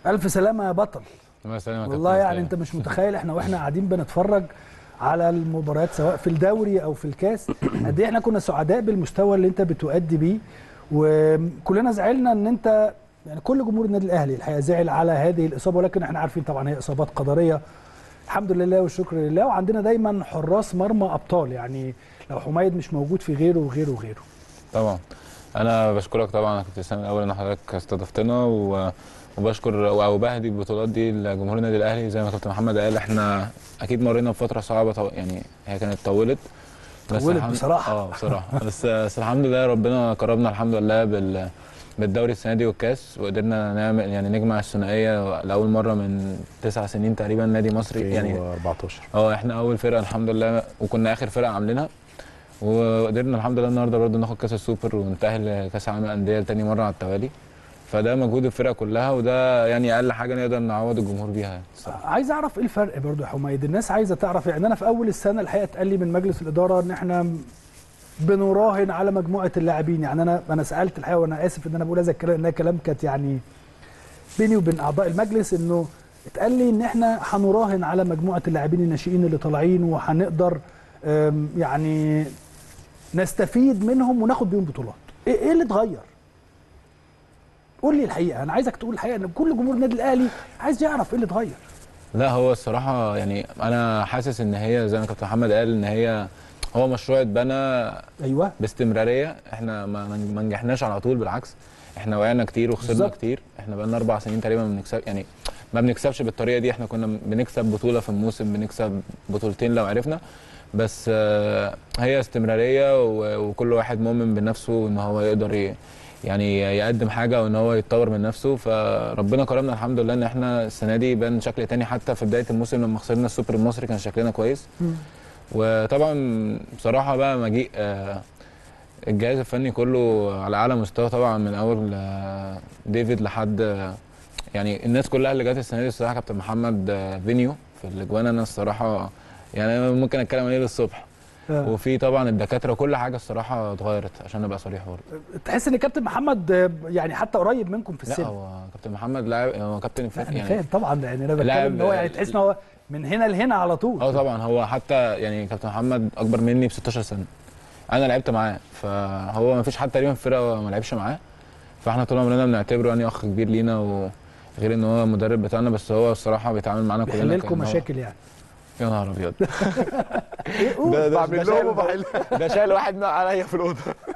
الف سلامه يا بطل الله يسلمك يا والله كابتن يعني إسلام. انت مش متخيل احنا واحنا قاعدين بنتفرج على المباريات سواء في الدوري او في الكاس قد ايه احنا كنا سعداء بالمستوى اللي انت بتؤدي بيه وكلنا زعلنا ان انت يعني كل جمهور النادي الاهلي الحقيقه زعل على هذه الاصابه ولكن احنا عارفين طبعا هي اصابات قدريه الحمد لله والشكر لله وعندنا دايما حراس مرمى ابطال يعني لو حميد مش موجود في غيره وغيره وغيره طبعا انا بشكرك طبعا يا كابتن اسلام الاول ان حضرتك استضفتنا و... وبشكر او بهدي البطولات دي لجمهور النادي الاهلي زي ما كابتن محمد قال احنا اكيد مرينا بفتره صعبه طو... يعني هي كانت طولت بس طولت الحمد- بصراحة. اه بصراحه بس بس الحمد لله ربنا كرمنا الحمد لله بال بالدوري السنه دي والكاس وقدرنا نعمل يعني نجمع الثنائيه لاول مره من تسع سنين تقريبا نادي مصري يعني 14 اه احنا اول فرقه الحمد لله وكنا اخر فرقه عاملينها وقدرنا الحمد لله النهارده برضه ناخد كاس السوبر ونتاهل لكاس العالم للانديه لتاني مره على التوالي فده مجهود الفرقه كلها وده يعني اقل حاجه نقدر نعوض الجمهور بيها يعني الصراحة. عايز اعرف ايه الفرق برضو يا حميد الناس عايزه تعرف يعني انا في اول السنه الحقيقه اتقال لي من مجلس الاداره ان احنا بنراهن على مجموعه اللاعبين يعني انا انا سالت الحقيقه وانا اسف ان انا بقول هذا الكلام انها كلام كانت يعني بيني وبين اعضاء المجلس انه اتقال لي ان احنا هنراهن على مجموعه اللاعبين الناشئين اللي طالعين وهنقدر أم، يعني نستفيد منهم وناخد بيهم بطولات ايه إيه اللي اتغير قول لي الحقيقه انا عايزك تقول الحقيقه ان كل جمهور النادي الاهلي عايز يعرف ايه اللي اتغير لا هو الصراحه يعني انا حاسس ان هي زي ما كابتن محمد قال ان هي هو مشروع اتبنى ايوه باستمراريه احنا ما ما نجحناش على طول بالعكس احنا وقعنا كتير وخسرنا بالظبط. كتير احنا بقالنا اربع سنين تقريبا ما بنكسب يعني ما بنكسبش بالطريقه دي احنا كنا بنكسب بطوله في الموسم بنكسب بطولتين لو عرفنا بس آه، هي استمراريه و- وكل واحد مؤمن بنفسه ان هو يقدر ي- يعني يقدم حاجه وان هو يتطور من نفسه فربنا كرمنا الحمد لله ان احنا السنه دي بان شكل تاني حتى في بدايه الموسم لما خسرنا السوبر المصري كان شكلنا كويس وطبعا بصراحه بقى مجيء آه، الجهاز الفني كله على اعلى مستوى طبعا من اول آه، ديفيد لحد آه، يعني الناس كلها اللي جت السنه دي الصراحه كابتن محمد آه، فينيو في الاجوان انا الصراحه يعني أنا ممكن اتكلم عليه للصبح آه. وفي طبعا الدكاتره كل حاجه الصراحه اتغيرت عشان ابقى صريح برضه تحس ان كابتن محمد آه، يعني حتى قريب منكم في لا السن هو كابتن محمد لاعب هو كابتن لا الفريق انا يعني فاهم طبعا يعني انا لاعب- بتكلم ان هو يعني تحس ان هو من هنا لهنا على طول اه طبعا هو حتى يعني كابتن محمد اكبر مني ب 16 سنه انا لعبت معاه فهو ما فيش حد تقريبا في الفرقه ما لعبش معاه فاحنا طول عمرنا بنعتبره يعني اخ كبير لينا وغير ان هو المدرب بتاعنا بس هو الصراحه بيتعامل معانا كلنا بيحل لكم كأن هو- مشاكل يعني يا نهار ابيض ايه قول ده ده بعمل ده لهم شايل- وبحل ده شايل واحد عليا في الاوضه